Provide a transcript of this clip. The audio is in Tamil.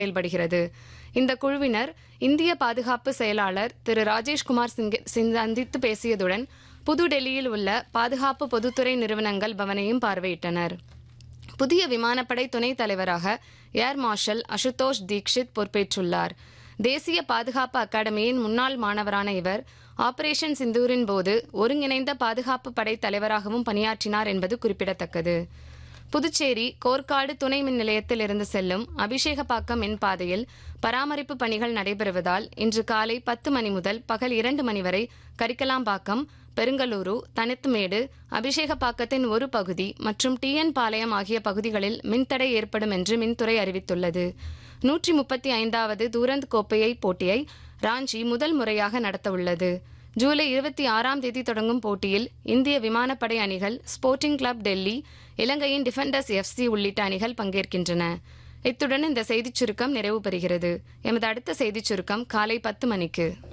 செயல்படுகிறது இந்த குழுவினர் இந்திய பாதுகாப்பு செயலாளர் திரு ராஜேஷ்குமார் சிங் சந்தித்து பேசியதுடன் புதுடெல்லியில் உள்ள பாதுகாப்பு பொதுத்துறை நிறுவனங்கள் பவனையும் பார்வையிட்டனர் புதிய விமானப்படை துணைத் தலைவராக ஏர் மார்ஷல் அசுதோஷ் தீக்ஷித் பொறுப்பேற்றுள்ளார் தேசிய பாதுகாப்பு அகாடமியின் முன்னாள் மாணவரான இவர் ஆபரேஷன் சிந்தூரின் போது ஒருங்கிணைந்த பாதுகாப்பு படை தலைவராகவும் பணியாற்றினார் என்பது குறிப்பிடத்தக்கது புதுச்சேரி கோர்க்காடு துணை மின் நிலையத்தில் இருந்து செல்லும் அபிஷேகப்பாக்கம் மின் பாதையில் பராமரிப்பு பணிகள் நடைபெறுவதால் இன்று காலை பத்து மணி முதல் பகல் இரண்டு மணி வரை கரிக்கலாம்பாக்கம் பெருங்கலூரு தனித்துமேடு அபிஷேகப்பாக்கத்தின் ஒரு பகுதி மற்றும் டிஎன் பாளையம் ஆகிய பகுதிகளில் மின்தடை ஏற்படும் என்று மின்துறை அறிவித்துள்ளது நூற்றி முப்பத்தி ஐந்தாவது தூரந்த் கோப்பையை போட்டியை ராஞ்சி முதல் முறையாக நடத்தவுள்ளது ஜூலை இருபத்தி ஆறாம் தேதி தொடங்கும் போட்டியில் இந்திய விமானப்படை அணிகள் ஸ்போர்ட்டிங் கிளப் டெல்லி இலங்கையின் டிஃபெண்டர்ஸ் எஃப்சி உள்ளிட்ட அணிகள் பங்கேற்கின்றன இத்துடன் இந்த செய்திச் சுருக்கம் நிறைவு பெறுகிறது எமது அடுத்த செய்திச் சுருக்கம் காலை பத்து மணிக்கு